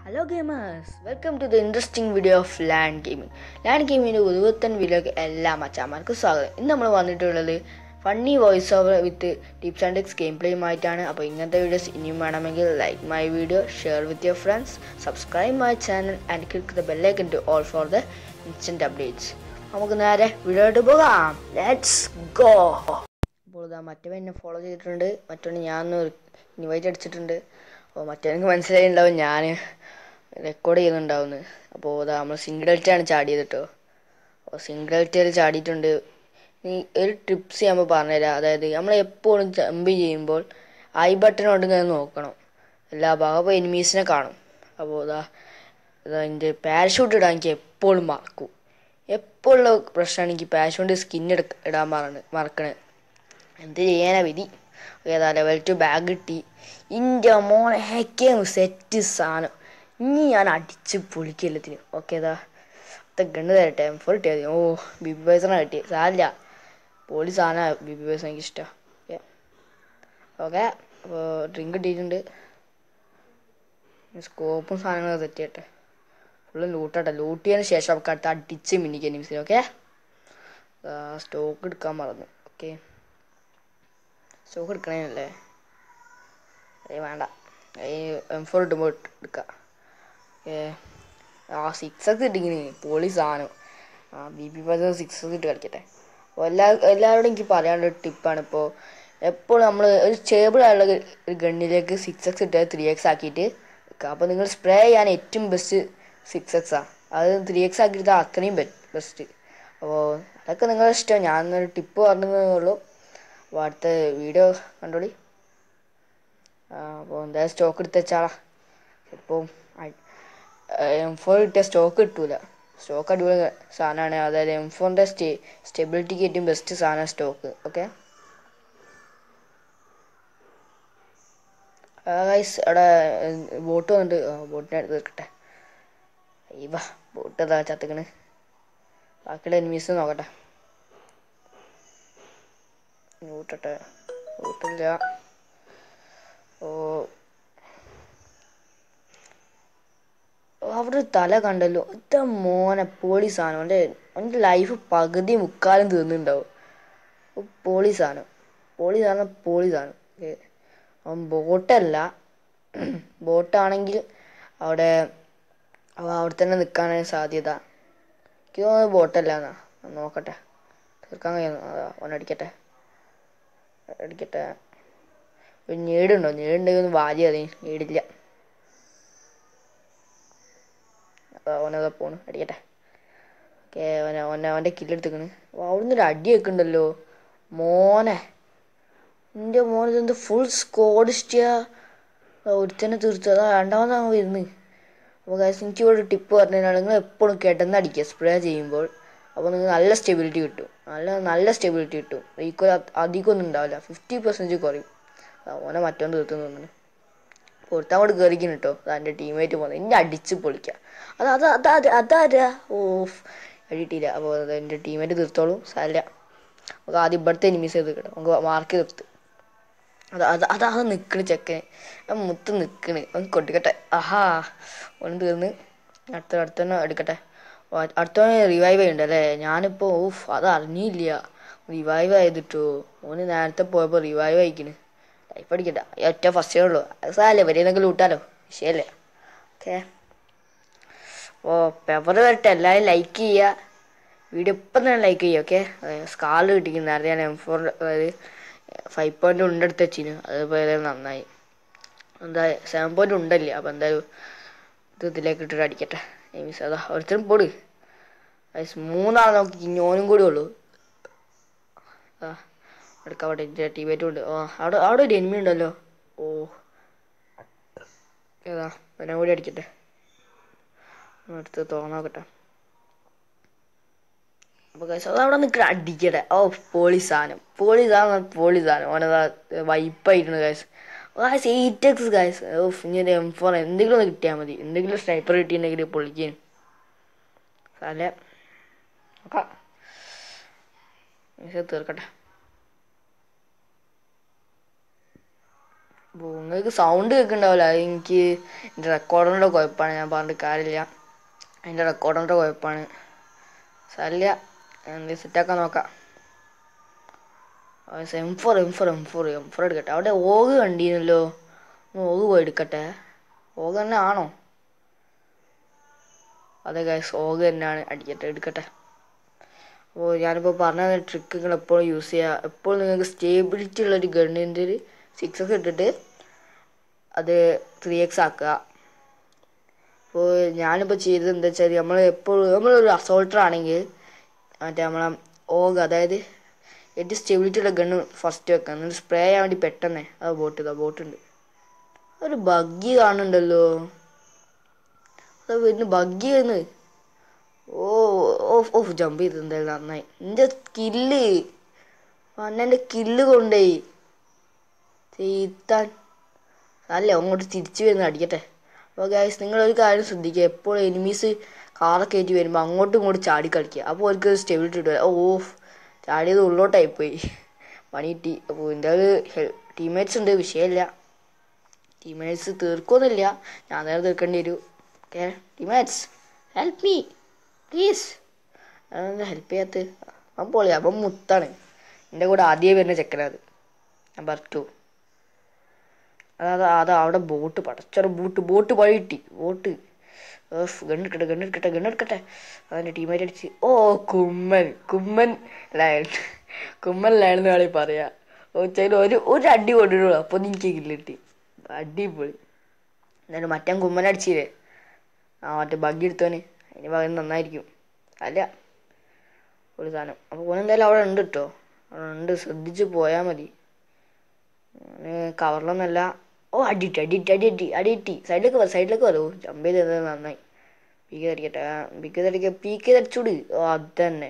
hello gamers welcome to the interesting video of land gaming land ഗെയിമിൻ്റെ ഉരുവത്തൻ വീഡിയോക്ക് എല്ലാ മച്ചാമാർക്കും സ്വാഗതം ഇന്ന് നമ്മൾ വന്നിട്ടുള്ളത് funny voice over with tips and tricks game പ്ലേയുമായിട്ടാണ് അപ്പോൾ ഇങ്ങനത്തെ വീഡിയോസ് ഇനിയും വേണമെങ്കിൽ like my video share with your friends subscribe my channel and click the bell icon to all for the instant updates നമുക്ക് നേരെ വീഡിയോയിട്ട് പോകാം ലെറ്റ്സ് ഗോ അപ്പോൾ ഇതാ മറ്റവൻ എന്നെ ഫോളോ ചെയ്തിട്ടുണ്ട് മറ്റവന് ഞാനൊന്ന് ഇൻവൈറ്റ് അടിച്ചിട്ടുണ്ട് അപ്പോൾ മറ്റവനക്ക് മനസ്സിലായിട്ടുണ്ടാവും ഞാൻ റെക്കോർഡ് ചെയ്യുന്നുണ്ടാവുന്നു അപ്പോൾ ഇതാ നമ്മൾ സിംഗിളായിട്ടാണ് ചാടിയത് കേട്ടോ അപ്പോൾ സിംഗിളായിട്ടിൽ ചാടിയിട്ടുണ്ട് ഇനി ഒരു ടിപ്സ് നമ്മൾ പറഞ്ഞുതരാം അതായത് നമ്മൾ എപ്പോഴും ജമ്പ് ചെയ്യുമ്പോൾ ഐ ബട്ടൺ കൊണ്ട് ഇങ്ങനെ നോക്കണം എല്ലാ ഭാഗം അപ്പോൾ എനിമീസിനെ കാണും അപ്പോൾ ഇതാ ഇതാ എൻ്റെ പാരഷൂട്ട് ഇടാൻ എനിക്ക് എപ്പോഴും മറക്കും എപ്പോഴുള്ള പ്രശ്നമാണ് എനിക്ക് പാരഷൂട്ട് സ്കിൻ എടുക്ക ഇടാൻ മറന്ന് മറക്കണത് എന്ത് ചെയ്യാനാ വിധി ഏതാ ലെവൽ ടു ബാഗ് കിട്ടി ഇൻ്റെ മോനെ ഹെക്കേന്ന് സെറ്റ് സാധനം ഇനി ഞാൻ അടിച്ച് പൊളിക്കും എല്ലാത്തിനും ഓക്കെ ഏതാ അത്ത ഗണ്ണ് തരട്ടെ എം ഫോർ കിട്ടിയാൽ മതി ഓ ബിബി ബേസറാണ് കിട്ടിയത് സാരില്ല പൊളി സാധനമാണ് ബിബി ബേസ് എനിക്ക് ഇഷ്ടം ഓക്കെ ഓക്കെ അപ്പോൾ ഡ്രിങ്ക് കിട്ടിയിട്ടുണ്ട് സ്കോപ്പും സാധനങ്ങളൊക്കെ സെറ്റ് ചെയ്യട്ടെ ഫുള്ള് ലൂട്ടട്ടെ ലൂട്ട് ചെയ്തതിന് ശേഷം നമുക്ക് അടുത്ത് അടിച്ച് മിന്നിക്കാൻ നിമിഷം ഓക്കെ സ്റ്റോക്ക് എടുക്കാൻ മറന്നു ഓക്കെ സ്റ്റോക്ക് എടുക്കണേനല്ലേ ഏ വേണ്ട ഈ എം ഫോർ ഇട്ടുമ്പോൾ എടുക്കാം ഏ ആ സിക്സ് ഒക്കെ ഇട്ടിങ്ങനെ പൊളി സാധനം ആ ബി പി പത്ത് സിക്സ് ഒക്കെ ഇട്ട് കളിക്കട്ടെ അപ്പോൾ എല്ലാ എല്ലാവരോടും എനിക്ക് പറയാനുള്ള ഒരു ടിപ്പാണ് ഇപ്പോൾ എപ്പോഴും നമ്മൾ ഒരു സ്റ്റേബിൾ ആയുള്ള ഒരു ഗണ്ണിലേക്ക് സിക്സ് എക്സ് ഇട്ട് ത്രീ എക്സ് ആക്കിയിട്ട് വെക്കുക അപ്പോൾ നിങ്ങൾ സ്പ്രേ ചെയ്യാൻ ഏറ്റവും ബെസ്റ്റ് സിക്സ് എക്സാണ് അത് ത്രീ എക്സ് ആക്കിയിട്ട് അത്രയും ബെസ്റ്റ് അപ്പോൾ അതൊക്കെ നിങ്ങളുടെ ഇഷ്ടം ഞാനൊരു ടിപ്പ് പറഞ്ഞതേ ഉള്ളൂ അപ്പോൾ അടുത്ത വീഡിയോ കണ്ടോളി അപ്പോൾ എന്തായാലും സ്റ്റോക്ക് എടുത്ത് വെച്ചാളാ ചിലപ്പോൾ എം ഫോർ കിട്ടിയ സ്റ്റോക്ക് കിട്ടൂല സ്റ്റോക്ക് അടിപൊളി സാധനമാണ് അതായത് എം ഫോറിൻ്റെ സ്റ്റേ സ്റ്റെബിലിറ്റിക്ക് ഏറ്റവും ബെസ്റ്റ് സാധനം സ്റ്റോക്ക് ഓക്കെ ഗൈസ് അവിടെ ബോട്ട് വന്നിട്ട് ബോട്ടിനെ അടുത്ത് തീർക്കട്ടെ അയ്യവ ബോട്ട് അതാ ചത്തുക്കണ് ബാക്കിയുള്ള എനിമീസ് നോക്കട്ടെ ഊട്ടട്ടെ ഊട്ടില്ല ഓ അവിടെ ഒരു തല കണ്ടല്ലോ ഇത്ര മോനെ പോളി സാധനം അവൻ്റെ അവൻ്റെ ലൈഫ് പകുതി മുക്കാലും തീർന്നിട്ടുണ്ടാവും പോളി സാധനം പോളി സാധനം പോളി സാധനം അവൻ ബോട്ടല്ല ബോട്ടാണെങ്കിൽ അവിടെ അവ അവിടെ തന്നെ നിൽക്കാനാണ് സാധ്യത എനിക്ക് തോന്നുന്നത് ബോട്ടല്ല എന്നാ നോക്കട്ടെ തീർക്കാൻ കഴിയുന്നു അതാ അവനടിക്കട്ടെ അടിക്കട്ടെ ഒരു ഞേടുണ്ടോ ഞേടുണ്ടെങ്കിൽ ഒന്ന് വാരി അതി ഞേടില്ല അതാ അവനതാ പോണു അടിക്കട്ടെ ഓക്കെ അവനെ അവനെ അവൻ്റെ കില്ലെടുത്തേക്കണ് അവിടുന്ന് ഒരു അടി വെക്കുന്നുണ്ടല്ലോ മോനെ എൻ്റെ മോനെ എന്ത് ഫുൾ സ്കോഡ് ഇഷ്ടിയ ഒരുത്തന്നെ തീർച്ചു അതാ രണ്ടാമതാണ് വരുന്നത് അപ്പോൾ കാശ് എനിക്ക് ഇവിടെ ടിപ്പ് പറഞ്ഞു കഴിഞ്ഞാൽ നിങ്ങൾ എപ്പോഴും കിടന്ന് അടിക്കുക സ്പ്രേ ചെയ്യുമ്പോൾ അപ്പോൾ നിങ്ങൾക്ക് നല്ല സ്റ്റെബിലിറ്റി കിട്ടും നല്ല നല്ല സ്റ്റെബിലിറ്റി കിട്ടും ഈക്വൽ അധികമൊന്നും ഉണ്ടാവില്ല ഫിഫ്റ്റി പെർസെൻറ്റേജ് കുറയും ഓനെ മറ്റോൻ തീർത്തു തോന്നുന്നു പൊരുത്താൻ കൂടെ കയറിക്കുന്നു കേട്ടോ എൻ്റെ ടീമേറ്റ് പോകുന്നത് എന്നെ അടിച്ച് പൊളിക്കുക അത് അത് അതാ അതാരാ ഓ അടിയിട്ടില്ല അപ്പോൾ എൻ്റെ ടീമേറ്റ് തീർത്തോളൂ സാരില്ല നമുക്ക് ആദ്യം ഇവിടുത്തെ എനിമീസ് ചെയ്ത് കിട്ടും നമുക്ക് മാർക്ക് തീർത്ത് അത് അത് അത് അത് നിൽക്കണ് ചെക്കന് മുത്ത് നിൽക്കണ് ഒന്ന് കൊട്ടിക്കട്ടെ ആഹാ ഒന്ന് തീർന്ന് അടുത്ത അടുത്തന്നെ എടുക്കട്ടെ അടുത്തവന് റിവൈവ് ചെയ്യുന്നുണ്ട് അല്ലേ ഞാനിപ്പോൾ ഓഫ് അത് അറിഞ്ഞില്ല റിവൈവ് ആയതിട്ടോ ഓന് നേരത്തെ പോയപ്പോൾ റിവൈവ് ആയിക്കണ് ലൈഫ് അടിക്കട്ടെ ഒറ്റ ഫസ്റ്റേ ഉള്ളൂ അത് സാരല്ലേ വരെയെന്നൊക്കെ ലൂട്ടാലോ വിഷയമല്ലേ ഓക്കെ അപ്പോൾ പെവർ വരട്ടെ എല്ലാവരും ലൈക്ക് ചെയ്യുക വീഡിയോ ഇപ്പം തന്നെ ലൈക്ക് ചെയ്യുക ഓക്കെ സ്കാൾ കിട്ടിക്കുന്നു നേരത്തെ ഞാൻ എം ഫോർ അതായത് ഫൈവ് പോയിൻ്റ് ഉണ്ടെടുത്ത് വെച്ചിന് അതുപോലെ നന്നായി എന്താ സെവൻ പോയിൻ്റ് ഉണ്ടല്ലേ അപ്പോൾ എന്തായാലും ഇത് ഇതിലേക്ക് ഇട്ടിട്ട് അടിക്കട്ടെ മീൻസ് അതാ ഒരുത്തരും പൊട് മൂന്നാളെ നോക്കി ഞാനും കൂടി ഉള്ളൂ ആ എടുക്കാൻ അവിടെ എൻ്റെ ടീമേറ്റും ഉണ്ട് ആ അവിടെ അവിടെ ഒരു എനിമി ഉണ്ടല്ലോ ഓ ഏതാ എന്നെ കൂടി അടിക്കട്ടെ അടുത്ത് തോന്നാക്കട്ടെ അപ്പോൾ കഴിച്ചു അത് അവിടെ നിൽക്കണ അടിക്കട്ടെ ഓ പോളി സാധനം പോളി സാധനം പോളി സാധനം ഓനതാ വൈപ്പായിട്ടുണ്ട് guys guys eight X guys ഓ ഇനി എം ഫോർ എന്തെങ്കിലും ഒന്ന് കിട്ടിയാൽ മതി എന്തെങ്കിലും സ്നൈപ്പർ കിട്ടിയിട്ടുണ്ടെങ്കിൽ പൊളിക്കാൻ സാല നോക്കാം തീർക്കട്ടെ അപ്പോൾ നിങ്ങൾക്ക് സൗണ്ട് കേൾക്കുന്നുണ്ടാവില്ല അത് എനിക്ക് എൻ്റെ റെക്കോർഡറിൻ്റെ കുഴപ്പമാണ് ഞാൻ പറഞ്ഞിട്ട് കാര്യമില്ല അതിൻ്റെ റെക്കോർഡറിൻ്റെ കുഴപ്പമാണ് സാരില്ല എന്ത് സെറ്റാക്കാൻ നോക്കാം M four M four M four M four എടുക്കട്ടെ അവിടെ ഓഗ് കണ്ടീനല്ലോ ഒന്ന് ഓഗ് പോയി എടുക്കട്ടെ ഓഗ് തന്നെ ആണോ അതെ ഗൈസ് ഓഗ് തന്നെയാണ് അടിക്കട്ടെ എടുക്കട്ടെ അപ്പോൾ ഞാനിപ്പോൾ പറഞ്ഞ ട്രിക്ക് നിങ്ങൾ എപ്പോഴും യൂസ് ചെയ്യുക എപ്പോഴും നിങ്ങൾക്ക് സ്റ്റേബിലിറ്റി ഉള്ളൊരു ഗണ്ണിൻ്റെ ഒരു സിക്സ് എക്സ് ഇട്ടിട്ട് അത് ത്രീ എക്സ് ആക്കുക അപ്പോൾ ഞാനിപ്പോൾ ചെയ്തത് എന്താ വെച്ചാൽ നമ്മൾ എപ്പോഴും നമ്മളൊരു അസോൾട്ടർ ആണെങ്കിൽ മറ്റേ നമ്മളെ ഓഗ് അതായത് ഏറ്റവും സ്റ്റെബിലിറ്റി ഉള്ള ഗണ്ണ് ഫസ്റ്റ് വെക്കാം എന്നിട്ട് സ്പ്രേ ചെയ്യാൻ വേണ്ടി പെട്ടെന്ന് അത് ബോട്ട് ഇതാ ബോട്ടുണ്ട് ഒരു ബഗ്ഗി കാണുന്നുണ്ടല്ലോ അത് വരുന്നു ബഗ്ഗി വരുന്നു ഓ ഓഫ് ഓഫ് ജമ്പ് ചെയ്ത് എന്തായാലും നന്നായി എൻ്റെ കില്ല് അന്നെൻ്റെ കില്ല് കൊണ്ടുപോയി ചെയ്ത്താൻ അല്ല അങ്ങോട്ട് തിരിച്ചു വരുന്ന അടിക്കട്ടെ അപ്പോൾ ഗൈസ് നിങ്ങളൊരു കാര്യം ശ്രദ്ധിക്കുക എപ്പോഴും എനിമീസ് കാറൊക്കെ കയറ്റി വരുമ്പോൾ അങ്ങോട്ടും ഇങ്ങോട്ടും ചാടി കളിക്കുക അപ്പോൾ അവർക്ക് സ്റ്റെബിലിറ്റി കിട്ടുക ഓ ചാടിയത് ഉള്ളോട്ടായി പോയി പണി കിട്ടി അപ്പോൾ എൻ്റെ ഒരു ടീംമേറ്റ്സ് ഉണ്ട് വിഷയമില്ല ടീംമേറ്റ്സ് തീർക്കൊന്നുമില്ല ഞാൻ നേരെ തീർക്കേണ്ടി വരും okay teammates help me please അതെന്താ ഹെൽപ്പ് ചെയ്യാത്ത അവൻ പൊളി അവൻ മുത്താണ് എൻ്റെ കൂടെ ആദ്യമേ വരുന്ന ചെക്കനത് നമ്പർ ടു അതാ അതാ അവിടെ ബോട്ട് പടച്ചൊരു ബോട്ട് ബോട്ട് പഴി കിട്ടി ബോട്ട് ഗണ്ണെടുക്കട്ടെ ഗണ്ണെടുക്കട്ടെ ഗണ്ണെടുക്കട്ടെ അതിൻ്റെ ടീമായിട്ട് അടിച്ച് ഓ കുമ്മൻ കുമ്മൻ ലയൺ കുമ്മൻ ലയൺ എന്ന് വേണമെങ്കിൽ പറയാം ഓ ചില ഒരു ഒരു അടി കൊണ്ടിട്ടുള്ളൂ അപ്പോൾ എനിക്ക് കില്ലിട്ടി അടിപൊളി എന്നാലും മറ്റേ കുമ്മൻ അടിച്ചില്ലേ ആ മറ്റേ ബഗ്ഗി എടുത്തോന് അതിന് പകരം നന്നായിരിക്കും അല്ല ഒരു സാധനം അപ്പോൾ ഓനെന്തായാലും അവിടെ ഉണ്ട് കേട്ടോ അവിടെ ഉണ്ട് ശ്രദ്ധിച്ച് പോയാൽ മതി കവറിലൊന്നല്ല ഓ അടിയിട്ട് അടിയിട്ട് അടിയിട്ട് അടിയിട്ടി സൈഡിലേക്ക് വരും സൈഡിലേക്ക് വരൂ ജമ്പ് ചെയ്തത് നന്നായി പീക്ക് തടിക്കട്ടെ പീക്ക് തടിക്ക പീക്ക് തടിച്ചൂട് ഓ അത് തന്നെ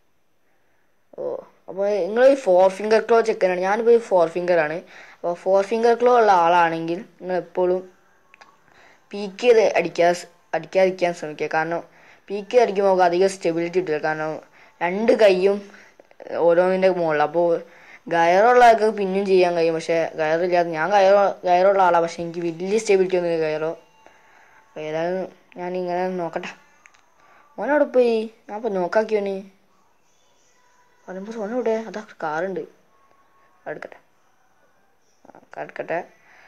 ഓ അപ്പോൾ നിങ്ങൾ ഈ ഫോർ ഫിംഗർ ക്ലോ ചെക്കനാണ് ഞാനിപ്പോൾ ഈ ഫോർ ഫിംഗർ ആണ് അപ്പോൾ ഫോർ ഫിംഗർ ക്ലോ ഉള്ള ആളാണെങ്കിൽ നിങ്ങൾ എപ്പോഴും പീക്ക് ചെയ്ത് അടിക്കാ അടിക്കാതിരിക്കാൻ ശ്രമിക്കുക കാരണം പീക്ക് ചെയ്ത് അടിക്കുമ്പോൾ നമുക്ക് അധികം സ്റ്റെബിലിറ്റി കിട്ടില്ല കാരണം രണ്ട് കൈയും ഓരോന്നിൻ്റെ മുകളിൽ അപ്പോൾ ഗയറുള്ളതൊക്കെ പിന്നെയും ചെയ്യാൻ കഴിയും പക്ഷേ ഗയറില്ലാതെ ഞാൻ ഗയറോ ഗയറുള്ള ആളാണ് പക്ഷേ എനിക്ക് വലിയ സ്റ്റെബിലിറ്റി ഒന്നും ഗയറോ അപ്പോൾ ഏതായാലും ഞാൻ ഇങ്ങനെ നോക്കട്ടെ ഓനവിടെ പോയി ഞാൻ അപ്പോൾ നോക്കാക്കിയോന് പറയുമ്പോൾ സോന ഇവിടെ അതാ കാറുണ്ട് എടുക്കട്ടെ എടുക്കട്ടെ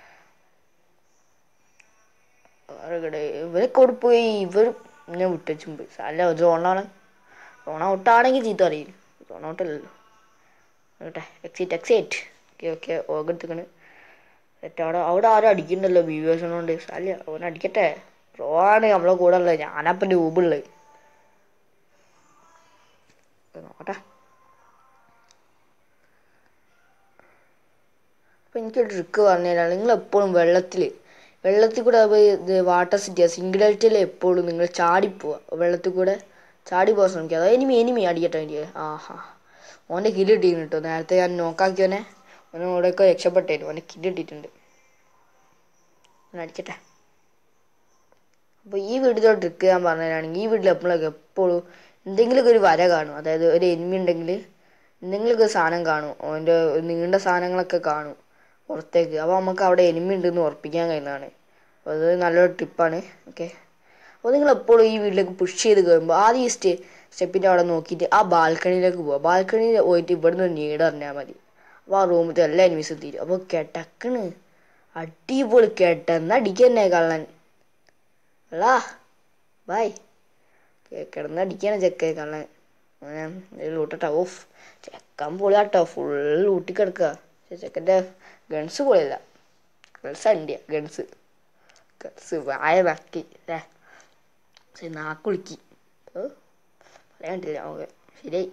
എടുക്കട്ടെ ഇവരൊക്കെ അവിടെ പോയി ഇവർ എന്നെ വിട്ടും പോയി അല്ല ഒരു ഓണാണ് ഓണ ഔട്ടാണെങ്കിൽ ചീത്ത അറിയില്ല ഓണ ഔട്ടല്ലല്ലോ കേട്ടെ എക്സിറ്റ് എക്സിറ്റ് ഓക്കെ ഓക്കെ ഓകെടുത്തിക്കണ് സെറ്റ് അവിടെ അവിടെ ആരും അടിക്കണ്ടല്ലോ വ്യൂവേഴ്സിനോണ്ട് അല്ല ഓൻ അടിക്കട്ടെ പ്രോ ആണ് നമ്മളെ കൂടെ ഉള്ളത് ഞാനപ്പം രൂപുള്ളത് നോക്കട്ടെ അപ്പം എനിക്കൊരു ട്രിക്ക് പറഞ്ഞു തരാം നിങ്ങൾ എപ്പോഴും വെള്ളത്തിൽ വെള്ളത്തിൽ കൂടെ ഇത് വാട്ടർ സിറ്റിയാ സിംഗിളായിട്ടിൽ എപ്പോഴും നിങ്ങൾ ചാടിപ്പോവുക വെള്ളത്തിൽ കൂടെ ചാടി പോകാൻ ശ്രമിക്കുക അതായത് എനിമി എനിമി അടിക്കട്ടെ എനിക്ക് ആഹാ ഓൻ്റെ കില്ല് ഇട്ടിരുന്നു കേട്ടോ നേരത്തെ ഞാൻ നോക്കാക്കിയോനെ ഓനെ അവിടെയൊക്കെ രക്ഷപ്പെട്ടേരും ഓൻ്റെ കില്ല് ഇട്ടിട്ടുണ്ട് ഓനെ അടിക്കട്ടെ അപ്പോൾ ഈ വീട്ടിലെ ട്രിക്ക് ഞാൻ പറഞ്ഞുതരാണെങ്കിൽ ഈ വീട്ടിൽ എപ്പോഴൊക്കെ എപ്പോഴും എന്തെങ്കിലുമൊക്കെ ഒരു വര കാണും അതായത് ഒരു എനിമി ഉണ്ടെങ്കിൽ എന്തെങ്കിലുമൊക്കെ ഒരു സാധനം കാണും ഓൻ്റെ നീണ്ട സാധനങ്ങളൊക്കെ കാണും പുറത്തേക്ക് അപ്പോൾ നമുക്ക് അവിടെ എനിമി ഉണ്ടെന്ന് ഉറപ്പിക്കാൻ കഴിയുന്നതാണ് അപ്പോൾ അത് നല്ലൊരു ടിപ്പാണ് ഓക്കെ അപ്പോൾ നിങ്ങൾ എപ്പോഴും ഈ വീട്ടിലേക്ക് പുഷ് ചെയ്ത് കയറുമ്പോൾ ആദ്യം ഈ സ്റ്റേ സ്റ്റെപ്പിൻ്റെ അവിടെ നോക്കിയിട്ട് ആ ബാൽക്കണിയിലേക്ക് പോവുക ബാൽക്കണിയിൽ പോയിട്ട് ഇവിടുന്ന് ഒരു നീട് അറിഞ്ഞാൽ മതി അപ്പോൾ ആ റൂമിലത്തെ എല്ലാ എനിമീസും തീരും അപ്പോൾ കെട്ടക്കണ് അടിപൊളി കെട്ടെന്ന് അടിക്കന്നെ കള്ളൻ അല്ലാ ബായ് കിടന്ന് അടിക്കാണ് ചെക്ക കള്ളൻ ലൂട്ടട്ടെ ഓഫ് ചെക്കൻ പൊളിയാട്ടോ ഫുൾ ലൂട്ടി കിടക്കുക ചെക്കൻ്റെ ഗൺസ് പൊളിയല്ല ഗൺസ് അണ്ടിയ ഗൺസ് ഗൺസ് വായ നക്കി ഏ ശരി നാക്കുളുക്കി പറയാൻ പറ്റില്ല ഓക്കെ ശരിയായി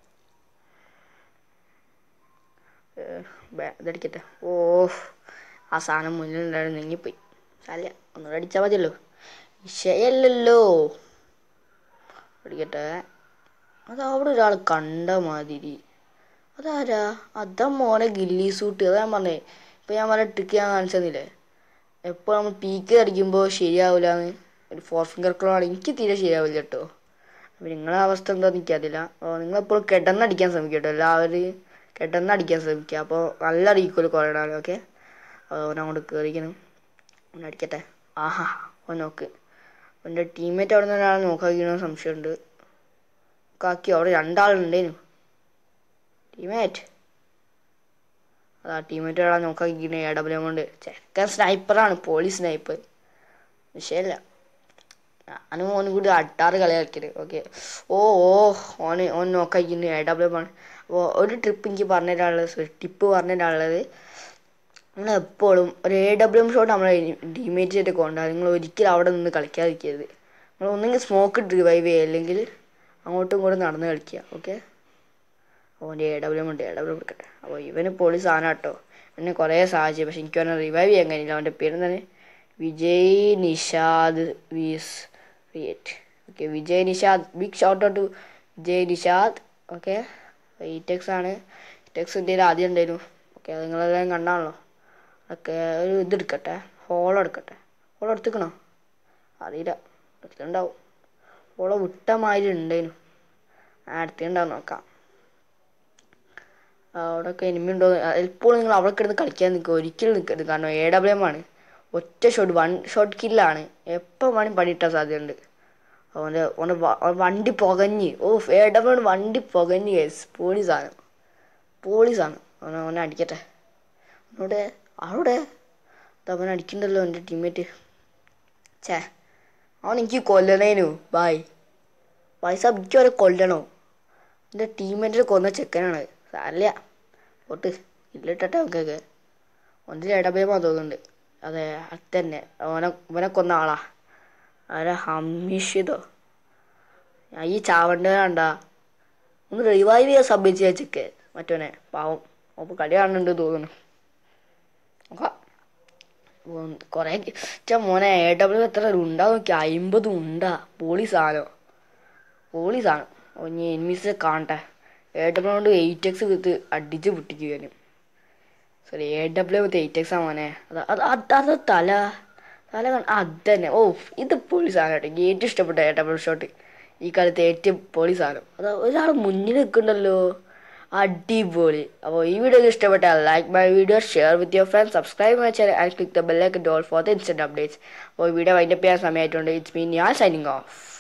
ഇതടിക്കട്ടെ ഓ ആ സാധനം മുന്നിലുണ്ടായിരുന്നു നീങ്ങിപ്പോയി അല്ല ഒന്നുകൂടെ അടിച്ചാൽ മതിയല്ലോ വിഷയല്ലല്ലോ അടിക്കട്ടെ അത് അവിടെ ഒരാൾ കണ്ട മാതിരി അതാരാ അതാ മോനെ ഗില്ലി സൂട്ട് അതാ ഞാൻ പറഞ്ഞേ ഇപ്പം ഞാൻ പറഞ്ഞ ട്രിക്ക് ഞാൻ കാണിച്ചെന്നില്ലേ എപ്പോൾ നമ്മൾ പീക്ക് അടിക്കുമ്പോൾ ശരിയാവില്ല എന്ന് ഒരു ഫോർ ഫിംഗർ ക്ലോ ആണ് എനിക്ക് തീരെ ശരിയാവില്ല കേട്ടോ അപ്പം നിങ്ങളെ അവസ്ഥ എന്താണെന്ന് എനിക്കറിയില്ല അപ്പോൾ നിങ്ങളെപ്പോഴും കിടന്നടിക്കാൻ ശ്രമിക്കുക കേട്ടോ എല്ലാവരും കിടന്നടിക്കാൻ ശ്രമിക്കുക അപ്പോൾ നല്ല റീക്കോൽ കുറയണം ഓക്കെ അവൻ അങ്ങോട്ട് കയറിക്കണം അവൻ അടിക്കട്ടെ ആഹാ അവൻ നോക്ക് അവൻ്റെ ടീമേറ്റ് അവിടെ നിന്ന് ഒരാളെ നോക്കാക്കിയോ സംശയമുണ്ട് കാക്കി അവിടെ രണ്ടാളുണ്ടേനു ടീമേറ്റ് അതാ ടീമേറ്റ് ഒരാളെ നോക്കാക്കിക്കണേ എ ഡബ്ല്യു കൊണ്ട് ചെക്കൻ സ്നൈപ്പറാണ് പോലീസ് സ്നൈപ്പർ വിഷയമില്ല ഞാനും ഓനും കൂടി അട്ടാറ് കളി കളിക്കരുത് ഓക്കെ ഓ ഓ ഓന് ഓൻ നോക്കാക്കിണ്ട് എ ഡബ്ല്യു ആണ് അപ്പോൾ ഒരു ട്രിപ്പ് എനിക്ക് പറഞ്ഞു തരാനുള്ളത് ടിപ്പ് പറഞ്ഞു തരാനുള്ളത് നിങ്ങൾ എപ്പോഴും ഒരു എ ഡബ്ല്യു എം ഷോട്ട് നമ്മളെ ടീമേറ്റ് ആയിട്ട് കൊണ്ടാൽ നിങ്ങൾ ഒരിക്കലും അവിടെ നിന്ന് കളിക്കാതിരിക്കരുത് നിങ്ങൾ ഒന്നെങ്കിൽ സ്മോക്ക് ഇട്ട് റിവൈവ് ചെയ്യുക അല്ലെങ്കിൽ അങ്ങോട്ടും ഇങ്ങോട്ടും നടന്ന് കളിക്കുക ഓക്കെ ഓൻ്റെ എ ഡബ്ല്യു ഉണ്ട് എ ഡബ്ല്യു എടുക്കട്ടെ അപ്പോൾ ഇവന് പൊളി സാധനം കേട്ടോ എന്നെ കുറേ സഹായിച്ചു പക്ഷെ എനിക്ക് അവനെ റിവൈവ് ചെയ്യാൻ കഴിഞ്ഞില്ല അവൻ്റെ പേര് എന്താണ് വിജയ് നിഷാദ് വീസ് create okay Vijay Nishad big shout out to Vijay Nishad okay ഈ ടെക്സ് ആണ് ടെക്സ് ഇന്ത്യയിൽ ആദ്യം ഉണ്ടായിരുന്നു ഓക്കെ അത് നിങ്ങളെല്ലാം കണ്ടാണല്ലോ ഒക്കെ ഒരു ഇത് എടുക്കട്ടെ ഹോൾ എടുക്കട്ടെ ഹോൾ എടുത്തിക്കണോ അറിയില്ല എടുത്തിട്ടുണ്ടാവും ഹോളോ വിട്ട മാതിരി ഉണ്ടായിരുന്നു ആ എടുത്തിട്ടുണ്ടാവും നോക്കാം അവിടെയൊക്കെ എനിമി ഉണ്ടോ എപ്പോഴും നിങ്ങൾ അവിടെ കിടന്ന് കളിക്കാൻ നിൽക്കുക ഒരിക്കലും നിൽക്കരുത് കാരണം എ ഡബ്ല്യു എം ആണ് ഒറ്റ ഷോട്ട് വൺ ഷോട്ട് കില്ലാണ് എപ്പോൾ വേണമെങ്കിൽ പണിയിട്ടാൻ സാധ്യതയുണ്ട് അവൻ്റെ അവൻ്റെ വ- അവൻ വണ്ടി പുകഞ്ഞ് ഓ എ ഡബ്ല്യു വണ്ടി പുകഞ്ഞ് കേസ് പോലീസാണ് പോലീസാണ് അവനെ അവനെ അടിക്കട്ടെ അവനോടെ അവിടെ അവൻ അടിക്കണ്ടല്ലോ എൻ്റെ ടീമേറ്റ് ഛേ അവൻ എനിക്ക് കൊല്ലണേനു ബായ് പൈസ എനിക്ക് അവരെ കൊല്ലണോ എൻ്റെ ടീമേറ്റിനെ കൊന്ന ചെക്കനാണ് സാരില്ല പോട്ട് ഇല്ലിട്ടെ അവക്കൊക്കെ ഒന്നിൽ ഇടപെയ്യുമ്പോൾ തോന്നുന്നുണ്ട് അതെ അത് തന്നെ അവനെ ഇവനെ കൊന്ന ആളാ ആരാ ഹമീഷിതോ ഞാൻ ഈ ചാവണ്ടവനാണ്ടാ ഒന്ന് റിവൈവ് ചെയ്യാൻ സബ്മിറ്റ് ചെയ്യാൻ ചെക്ക് മറ്റവനെ പാവം അപ്പോൾ കളി കാണുന്നുണ്ട് തോന്നുന്നു നോക്കാം കുറേ ചെ മോനെ എ ഡബ്ല്യു എത്ര ഉണ്ടാ നോക്കി അമ്പത് ഉണ്ടാ പോളി സാധനം പോളി സാധനം അപ്പോൾ ഇനി എനിമീസ് കാണട്ടെ എ ഡബ്ല്യു കൊണ്ട് എയ്റ്റ് എക്സ് വിത്ത് അടിച്ച് പൊട്ടിക്കുകയാണ് sorry A W with eight X ആ മോനെ അത് അത് അത് അത് തല തല കാണ അത് തന്നെ ഓ ഇത് പൊളി സാധനം കേട്ടോ എനിക്ക് ഏറ്റവും ഇഷ്ടപ്പെട്ട എ ഡബ്ല്യു ഷോട്ട് ഈ കാലത്ത് ഏറ്റവും പൊളി സാധനം അത് ഒരാൾ മുന്നിൽ നിൽക്കുന്നുണ്ടല്ലോ അടിപൊളി അപ്പോൾ ഈ വീഡിയോ ഇഷ്ടപ്പെട്ടാൽ like my video share with your friends subscribe my channel and click the bell icon ഡോൾ ഫോർ ദ ഇൻസ്റ്റന്റ് അപ്ഡേറ്റ്സ് അപ്പോൾ ഈ വീഡിയോ വൈൻഡപ്പ് ചെയ്യാൻ സമയമായിട്ടുണ്ട് ഇറ്റ്സ് മീൻ ഞാൻ സൈനിങ് ഓഫ്